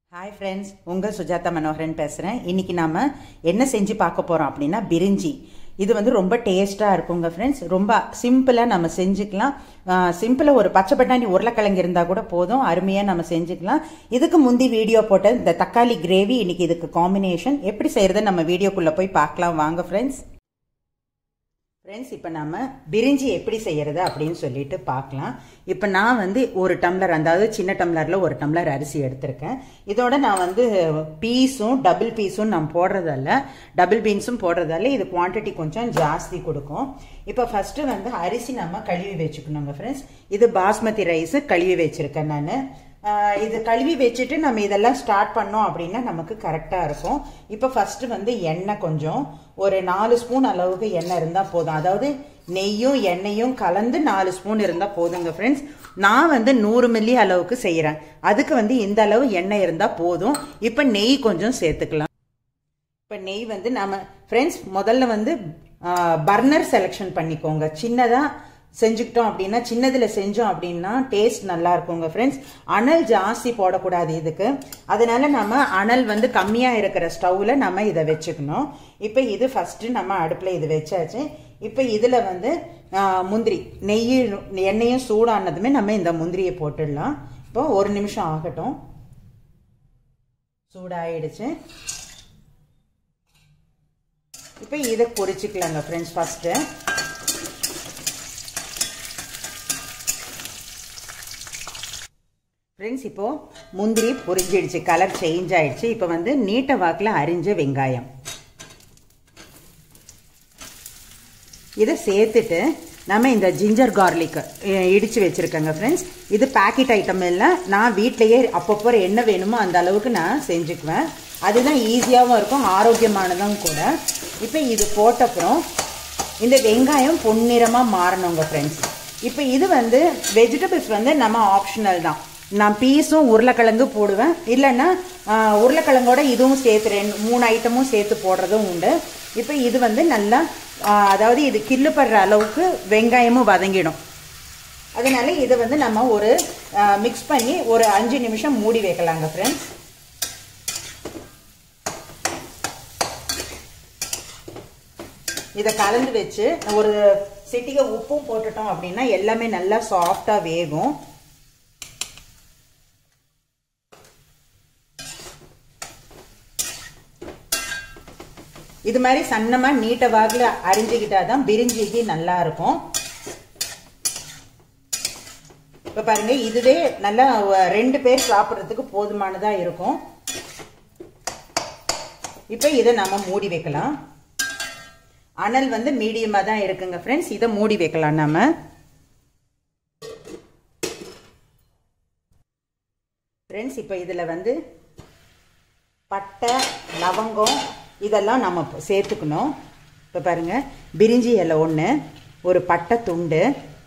hi friends உங்கள் சுஜாதா மனோகரன் பேசுகிறேன் இன்னைக்கு நாம என்ன செஞ்சு பார்க்க போகிறோம் அப்படின்னா பிரிஞ்சி இது வந்து ரொம்ப டேஸ்ட்டாக இருக்குங்க ஃப்ரெண்ட்ஸ் ரொம்ப சிம்பிளாக நம்ம செஞ்சுக்கலாம் சிம்பிளாக ஒரு பச்சை பட்டாணி உருளைக்கிழங்கு இருந்தால் கூட போதும் அருமையாக நம்ம செஞ்சுக்கலாம் இதுக்கு முந்தி வீடியோ போட்ட இந்த தக்காளி கிரேவி இன்னைக்கு இதுக்கு காம்பினேஷன் எப்படி செய்கிறத நம்ம வீடியோக்குள்ளே போய் பார்க்கலாம் வாங்க ஃப்ரெண்ட்ஸ் ஃப்ரெண்ட்ஸ் இப்போ நம்ம பிரிஞ்சி எப்படி செய்யறது அப்படின்னு சொல்லிட்டு பார்க்கலாம் இப்போ நான் வந்து ஒரு டம்ளர் அதாவது சின்ன டம்ளரில் ஒரு டம்ளர் அரிசி எடுத்திருக்கேன் இதோட நான் வந்து பீஸும் டபுள் பீஸும் நான் போடுறதால டபுள் பீன்ஸும் போடுறதால இது குவான்டிட்டி கொஞ்சம் ஜாஸ்தி கொடுக்கும் இப்போ ஃபஸ்ட்டு வந்து அரிசி நம்ம கழுவி வச்சுக்கணுங்க ஃப்ரெண்ட்ஸ் இது பாஸ்மதி ரைஸ் கழுவி வச்சுருக்கேன் நான் இது கழுவி வச்சுட்டு நம்ம இதெல்லாம் ஸ்டார்ட் பண்ணோம் அப்படின்னா நமக்கு கரெக்டாக இருக்கும் இப்போ ஃபஸ்ட்டு வந்து எண்ணெய் கொஞ்சம் ஒரு நாலு ஸ்பூன் அளவுக்கு எண்ணெய் இருந்தால் போதும் அதாவது நெய்யும் எண்ணெயும் கலந்து நாலு ஸ்பூன் இருந்தால் போதுங்க ஃப்ரெண்ட்ஸ் நான் வந்து நூறு மில்லி அளவுக்கு செய்கிறேன் அதுக்கு வந்து இந்த அளவு எண்ணெய் இருந்தால் போதும் இப்போ நெய் கொஞ்சம் சேர்த்துக்கலாம் இப்போ நெய் வந்து நம்ம ஃப்ரெண்ட்ஸ் முதல்ல வந்து பர்னர் செலெக்ஷன் பண்ணிக்கோங்க சின்னதாக செஞ்சுக்கிட்டோம் அப்படின்னா சின்னதில் செஞ்சோம் அப்படின்னா டேஸ்ட் நல்லா இருக்குங்க ஃப்ரெண்ட்ஸ் அனல் ஜாஸ்தி போடக்கூடாது இதுக்கு அதனால நம்ம அனல் வந்து கம்மியாக இருக்கிற ஸ்டவ்வில் நம்ம இதை வச்சுக்கணும் இப்போ இது ஃபஸ்ட்டு நம்ம அடுப்பில் இது வச்சாச்சு இப்போ இதில் வந்து முந்திரி நெய் எண்ணெயும் சூடானதுமே நம்ம இந்த முந்திரியை போட்டுடலாம் இப்போ ஒரு நிமிஷம் ஆகட்டும் சூடாயிடுச்சு இப்போ இதை பொரிச்சுக்கலாங்க ஃப்ரெண்ட்ஸ் ஃபஸ்ட்டு ஃப்ரெண்ட்ஸ் இப்போது முந்திரி பொரிஞ்சிடுச்சு கலர் சேஞ்ச் ஆயிடுச்சு இப்போ வந்து நீட்ட வாக்கில் அரிஞ்ச வெங்காயம் இதை சேர்த்துட்டு நம்ம இந்த ஜிஞ்சர் கார்லிக் இடித்து வச்சுருக்கேங்க ஃப்ரெண்ட்ஸ் இது பேக்கெட் ஐட்டம் இல்லை நான் வீட்டிலையே அப்பப்போ என்ன வேணுமோ அந்த அளவுக்கு நான் செஞ்சுக்குவேன் அதுதான் ஈஸியாகவும் இருக்கும் ஆரோக்கியமானதும் கூட இப்போ இது போட்டப்புறம் இந்த வெங்காயம் பொன்னிறமாக மாறணுங்க ஃப்ரெண்ட்ஸ் இப்போ இது வந்து வெஜிடபிள்ஸ் வந்து நம்ம ஆப்ஷனல் தான் நான் பீஸும் உருளைக்கிழங்கு போடுவேன் இல்லைன்னா உருளைக்கிழங்கோட இதுவும் சேர்த்து ரெண்டு மூணு ஐட்டமும் சேர்த்து போடுறதும் உண்டு இப்போ இது வந்து நல்லா அதாவது இது கில்லுப்படுற அளவுக்கு வெங்காயமும் வதங்கிடும் அதனால இதை வந்து நம்ம ஒரு மிக்ஸ் பண்ணி ஒரு அஞ்சு நிமிஷம் மூடி வைக்கலாங்க ஃப்ரெண்ட்ஸ் இதை கலந்து வச்சு ஒரு சிட்டிகை உப்பும் போட்டுட்டோம் அப்படின்னா எல்லாமே நல்லா சாஃப்டாக வேகும் இது மாதிரி சன்னமாக நீட்ட வாக்கில் அரிஞ்சுக்கிட்டா தான் பிரிஞ்சிக்கு நல்லா இருக்கும் இப்போ பாருங்க இதுவே நல்லா ரெண்டு பேர் சாப்பிட்றதுக்கு போதுமானதாக இருக்கும் இப்போ இதை நம்ம மூடி வைக்கலாம் அனல் வந்து மீடியமாக தான் இருக்குங்க ஃப்ரெண்ட்ஸ் இதை மூடி வைக்கலாம் நம்ம ஃப்ரெண்ட்ஸ் இப்போ இதில் வந்து பட்டை லவங்கம் இதெல்லாம் நம்ம சேர்த்துக்கணும் இப்போ பாருங்கள் பிரிஞ்சி இலை ஒன்று ஒரு பட்டை துண்டு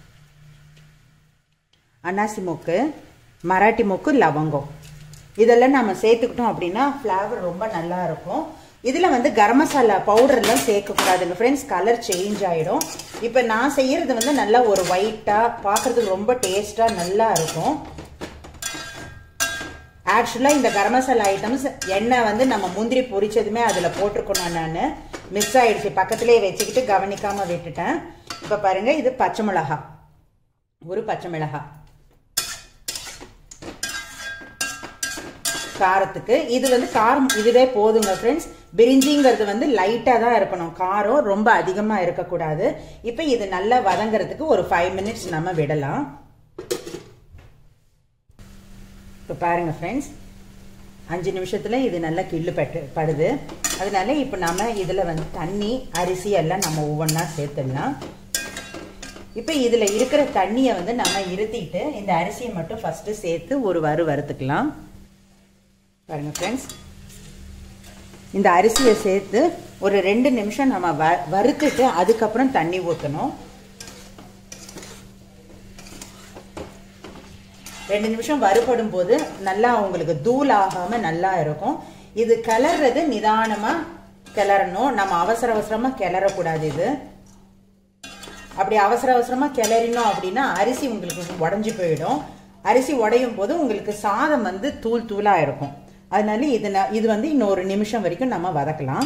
அன்னாசி மூக்கு மராட்டி மூக்கு லவங்கம் இதெல்லாம் நம்ம சேர்த்துக்கிட்டோம் அப்படின்னா ஃப்ளேவர் ரொம்ப நல்லா இருக்கும் இதில் வந்து கரம் மசாலா பவுடர்லாம் சேர்க்கக்கூடாதுங்க ஃப்ரெண்ட்ஸ் கலர் சேஞ்ச் ஆகிடும் இப்போ நான் செய்கிறது வந்து நல்லா ஒரு ஒயிட்டாக பார்க்குறதுக்கு ரொம்ப டேஸ்ட்டாக நல்லா இருக்கும் ஆக்சுவலாக இந்த கரம் மசாலா ஐட்டம்ஸ் எண்ணெய் வந்து நம்ம முந்திரி பொரிச்சதுமே அதில் போட்டிருக்கணும் நான் மிஸ் ஆகிடுச்சு பக்கத்துலேயே வச்சுக்கிட்டு கவனிக்காமல் விட்டுட்டேன் இப்போ பாருங்கள் இது பச்சை மிளகா ஒரு பச்சை மிளகா காரத்துக்கு இது வந்து காரம் இதுவே போதுங்க ஃப்ரெண்ட்ஸ் பிரிஞ்சிங்கிறது வந்து லைட்டாக தான் இருக்கணும் காரம் ரொம்ப அதிகமாக இருக்கக்கூடாது இப்போ இது நல்லா வதங்கிறதுக்கு ஒரு ஃபைவ் மினிட்ஸ் நம்ம விடலாம் இப்போ பாருங்கள் ஃப்ரெண்ட்ஸ் அஞ்சு நிமிஷத்தில் இது நல்லா கிள்ளு பட்டு படுது அதனால இப்போ நம்ம இதில் வந்து தண்ணி அரிசி எல்லாம் நம்ம ஒவ்வொன்றா சேர்த்துடலாம் இப்போ இதில் இருக்கிற தண்ணியை வந்து நம்ம இருத்திட்டு இந்த அரிசியை மட்டும் ஃபஸ்ட்டு சேர்த்து ஒரு வறு வறுத்துக்கலாம் பாருங்கள் ஃப்ரெண்ட்ஸ் இந்த அரிசியை சேர்த்து ஒரு ரெண்டு நிமிஷம் நம்ம வ வறுத்துட்டு அதுக்கப்புறம் தண்ணி ஊற்றணும் ரெண்டு நிமிஷம் வறுபடும் போது நல்லா உங்களுக்கு தூள் ஆகாமல் நல்லா இருக்கும் இது கிளறது நிதானமாக கிளறணும் நம்ம அவசர அவசரமாக கிளறக்கூடாது இது அப்படி அவசர அவசரமாக கிளறினோம் அப்படின்னா அரிசி உங்களுக்கு உடஞ்சி போயிடும் அரிசி உடையும் போது உங்களுக்கு சாதம் வந்து தூள் தூளாக இருக்கும் அதனால இது ந- இது வந்து இன்னொரு நிமிஷம் வரைக்கும் நம்ம வதக்கலாம்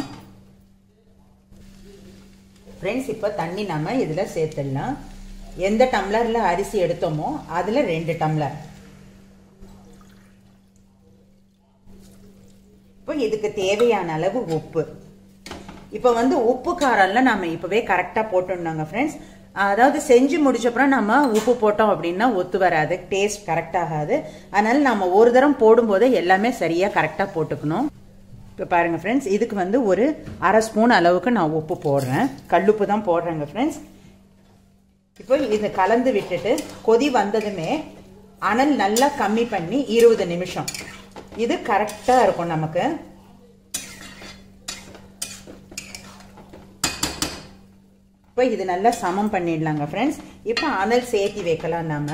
ஃப்ரெண்ட்ஸ் இப்போ தண்ணி நம்ம இதில் சேர்த்துடலாம் எந்த டம்ளரில் அரிசி எடுத்தோமோ அதில் ரெண்டு டம்ளர் இப்போ இதுக்கு தேவையான அளவு உப்பு இப்போ வந்து உப்பு காரம்லாம் நம்ம இப்போவே கரெக்டாக போட்டுடணுங்க ஃப்ரெண்ட்ஸ் அதாவது செஞ்சு முடிச்சப்பறம் நம்ம உப்பு போட்டோம் அப்படின்னா ஒத்து வராது டேஸ்ட் கரெக்ட் ஆகாது அதனால நம்ம ஒரு தரம் போடும்போது எல்லாமே சரியாக கரெக்டாக போட்டுக்கணும் இப்போ பாருங்க ஃப்ரெண்ட்ஸ் இதுக்கு வந்து ஒரு அரை ஸ்பூன் அளவுக்கு நான் உப்பு போடுறேன் கல்லுப்பு தான் போடுறேங்க ஃப்ரெண்ட்ஸ் இப்போ இது கலந்து விட்டுட்டு கொதி வந்ததுமே அனல் நல்லா கம்மி பண்ணி இருபது நிமிஷம் இது கரெக்டாக இருக்கும் நமக்கு இப்போ இது நல்லா சமம் பண்ணிடலாங்க ஃப்ரெண்ட்ஸ் இப்போ அனல் சேர்த்தி வைக்கலாம் நம்ம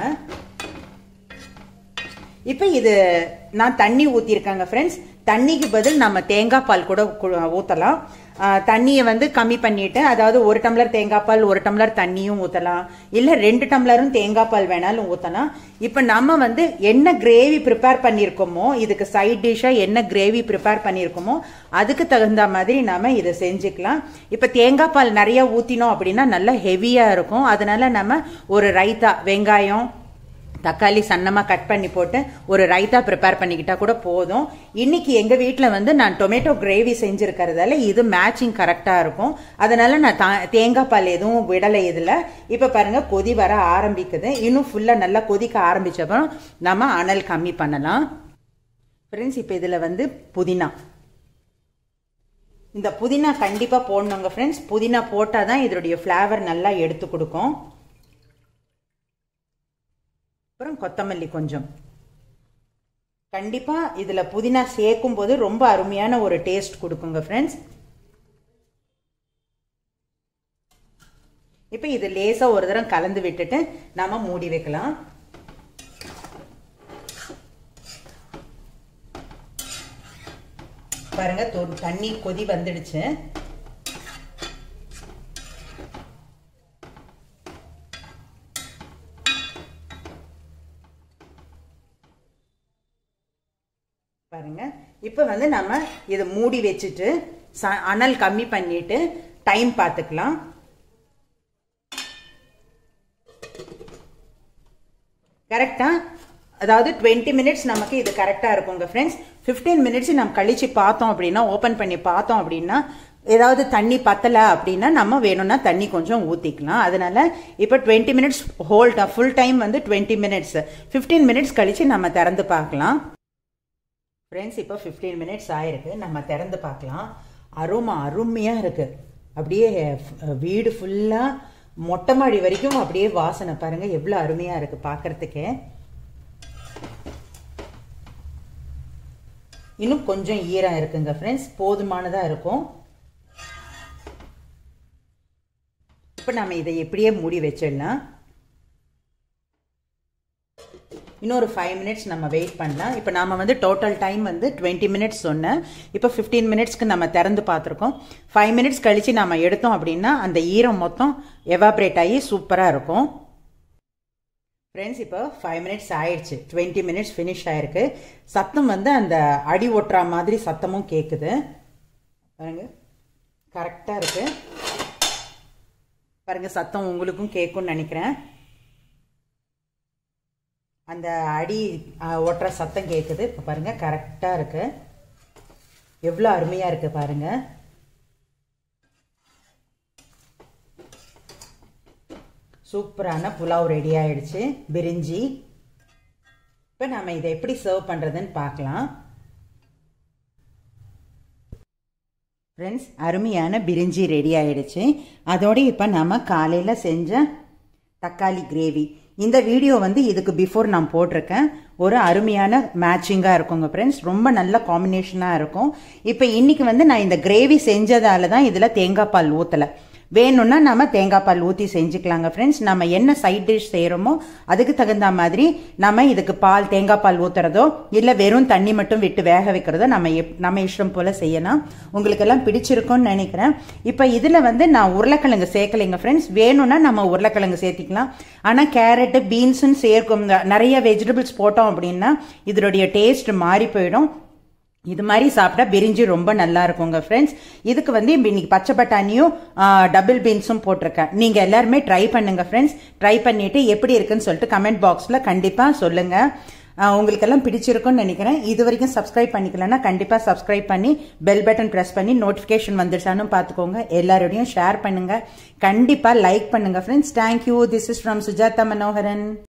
இப்போ இது நான் தண்ணி ஊற்றிருக்கேங்க ஃப்ரெண்ட்ஸ் தண்ணிக்கு பதில் நம்ம தேங்காய் பால் கூட ஊற்றலாம் தண்ணியை வந்து கம்மி பண்ணிட்டு அதாவது ஒரு டம்ளர் தேங்காய் பால் ஒரு டம்ளர் தண்ணியும் ஊற்றலாம் இல்லை ரெண்டு டம்ளரும் தேங்காய் பால் வேணாலும் ஊற்றலாம் இப்போ நம்ம வந்து என்ன கிரேவி ப்ரிப்பேர் பண்ணியிருக்கோமோ இதுக்கு சைட் டிஷ்ஷாக என்ன கிரேவி ப்ரிப்பேர் பண்ணியிருக்கோமோ அதுக்கு தகுந்த மாதிரி நாம இதை செஞ்சுக்கலாம் இப்போ தேங்காய் பால் நிறைய ஊற்றினோம் அப்படின்னா நல்லா ஹெவியாக இருக்கும் அதனால நம்ம ஒரு ரைத்தா வெங்காயம் தக்காளி சன்னமாக கட் பண்ணி போட்டு ஒரு ரைத்தா ப்ரிப்பேர் பண்ணிக்கிட்டா கூட போதும் இன்னைக்கு எங்கள் வீட்டில் வந்து நான் டொமேட்டோ கிரேவி செஞ்சுருக்கிறதால இது மேட்சிங் கரெக்டாக இருக்கும் அதனால நான் தா- தேங்காய் பால் எதுவும் விடலை இதில் இப்போ பாருங்க கொதி வர ஆரம்பிக்குது இன்னும் ஃபுல்லாக நல்லா கொதிக்க ஆரம்பிச்சப்பறம் நம்ம அனல் கம்மி பண்ணலாம் ஃப்ரெண்ட்ஸ் இப்போ இதில் வந்து புதினா இந்த புதினா கண்டிப்பாக போடணுங்க ஃப்ரெண்ட்ஸ் புதினா போட்டால் தான் இதனுடைய ஃப்ளேவர் நல்லா எடுத்து கொடுக்கும் அப்புறம் கொத்தமல்லி கொஞ்சம் கண்டிப்பா இதுல புதினா சேர்க்கும் போது ரொம்ப அருமையான ஒரு டேஸ்ட் கொடுக்குங்க ஃப்ரெண்ட்ஸ் இப்போ இது லேசா ஒரு தரம் கலந்து விட்டுட்டு நாம மூடி வைக்கலாம் பாருங்க தொ- தண்ணி கொதி வந்துடுச்சு பாருங்க இப்போ வந்து நம்ம இதை மூடி வச்சுட்டு ச- அனல் கம்மி பண்ணிட்டு டைம் பார்த்துக்கலாம் கரெக்டா அதாவது டுவெண்ட்டி மினிட்ஸ் நமக்கு இது கரெக்டாக இருக்குங்க ஃப்ரெண்ட்ஸ் ஃபிஃப்டீன் மினிட்ஸ் நம்ம கழிச்சு பார்த்தோம் அப்படின்னா ஓப்பன் பண்ணி பார்த்தோம் அப்படின்னா ஏதாவது தண்ணி பத்தலை அப்படின்னா நம்ம வேணும்னா தண்ணி கொஞ்சம் ஊற்றிக்கலாம் அதனால இப்போ twenty minutes whole full time வந்து டுவெண்ட்டி மினிட்ஸ் ஃபிஃப்டீன் மினிட்ஸ் கழிச்சு நம்ம திறந்து பார்க்கலாம் ஃப்ரெண்ட்ஸ் இப்போ ஃபிஃப்டீன் மினிட்ஸ் ஆயிருக்கு நம்ம திறந்து பார்க்கலாம் அருமா அருமையாக இருக்கு அப்படியே அஹ், வீடு ஃபுல்லாக மொட்டை மாடி வரைக்கும் அப்படியே வாசனை பாருங்க எவ்வளோ அருமையாக இருக்கு பார்க்கறதுக்கே இன்னும் கொஞ்சம் ஈரம் இருக்குங்க ஃப்ரெண்ட்ஸ் போதுமானதாக இருக்கும் இப்போ நம்ம இதை எப்படியே மூடி வச்சிடலாம் இன்னொரு ஃபைவ் மினிட்ஸ் நம்ம வெயிட் பண்ணலாம் இப்போ நாம வந்து டோட்டல் டைம் வந்து டுவெண்ட்டி மினிட்ஸ் சொன்னேன் இப்போ ஃபிஃப்டீன் மினிட்ஸ்க்கு நம்ம திறந்து பார்த்துருக்கோம் ஃபைவ் மினிட்ஸ் கழிச்சு நம்ம எடுத்தோம் அப்படின்னா அந்த ஈரம் மொத்தம் எவாப்ரேட் ஆகி சூப்பராக இருக்கும் ஃப்ரெண்ட்ஸ் இப்போ ஃபைவ் மினிட்ஸ் ஆயிடுச்சு டுவெண்ட்டி மினிட்ஸ் ஃபினிஷ் ஆயிருக்கு சத்தம் வந்து அந்த அடி ஒட்டுற மாதிரி சத்தமும் கேட்குது பாருங்க கரெக்டாக இருக்கு பாருங்க சத்தம் உங்களுக்கும் கேட்கும்னு நினைக்கிறேன் அந்த அடி அஹ், ஒட்டுற சத்தம் கேட்குது இப்போ பாருங்க கரெக்டாக இருக்கு எவ்வளோ அருமையாக இருக்கு பாருங்க சூப்பரான புலாவ் ரெடி ஆயிடுச்சு பிரிஞ்சி இப்போ நம்ம இதை எப்படி சர்வ் பண்ணுறதுன்னு பார்க்கலாம் ஃப்ரெண்ட்ஸ் அருமையான பிரிஞ்சி ரெடி ஆயிடுச்சு அதோட இப்போ நம்ம காலையில் செஞ்ச தக்காளி கிரேவி இந்த வீடியோ வந்து இதுக்கு பிஃபோர் நான் போட்டிருக்கேன் ஒரு அருமையான மேட்சிங்காக இருக்குங்க ஃப்ரெண்ட்ஸ் ரொம்ப நல்ல காம்பினேஷனாக இருக்கும் இப்போ இன்னைக்கு வந்து நான் இந்த கிரேவி செஞ்சதால தான் இதில் தேங்காய் பால் ஊற்றலை வேணும்னா நம்ம தேங்காய் பால் ஊற்றி செஞ்சுக்கலாங்க ஃப்ரெண்ட்ஸ் நம்ம என்ன சைட் டிஷ் செய்கிறோமோ அதுக்கு தகுந்த மாதிரி நம்ம இதுக்கு பால் தேங்காய் பால் ஊற்றுறதோ இல்லை வெறும் தண்ணி மட்டும் விட்டு வேக வைக்கிறதோ நம்ம எப் நம்ம இஷ்டம் போல் செய்யலாம் உங்களுக்கெல்லாம் பிடிச்சிருக்கும்னு நினைக்கிறேன் இப்போ இதில் வந்து நான் உருளைக்கிழங்கு சேர்க்கலைங்க ஃப்ரெண்ட்ஸ் வேணும்னா நம்ம உருளைக்கிழங்கு சேர்த்திக்கலாம் ஆனால் கேரட்டு பீன்ஸுன்னு சேர்க்கும் நிறைய வெஜிடபிள்ஸ் போட்டோம் அப்படின்னா இதனுடைய டேஸ்ட் மாறி போயிடும் இது மாதிரி சாப்பிட்டா பிரிஞ்சி ரொம்ப நல்லா இருக்குங்க ஃப்ரெண்ட்ஸ் இதுக்கு வந்து இன்னைக்கு பச்சை பட்டாணியும் டபுள் பீன்ஸும் போட்டிருக்கேன் நீங்க எல்லாருமே ட்ரை பண்ணுங்க ஃப்ரெண்ட்ஸ் ட்ரை பண்ணிட்டு எப்படி இருக்குன்னு சொல்லிட்டு கமெண்ட் பாக்ஸ்ல கண்டிப்பா சொல்லுங்க உங்களுக்கெல்லாம் பிடிச்சிருக்கும்னு நினைக்கிறேன் இது வரைக்கும் சப்ஸ்கிரைப் பண்ணிக்கலன்னா கண்டிப்பா சப்ஸ்கிரைப் பண்ணி பெல் பட்டன் பிரஸ் பண்ணி நோட்டிபிகேஷன் வந்துருச்சானு பார்த்துக்கோங்க எல்லாரோடையும் ஷேர் பண்ணுங்க கண்டிப்பா லைக் பண்ணுங்க friends thank you this is from Sujatha Manoharan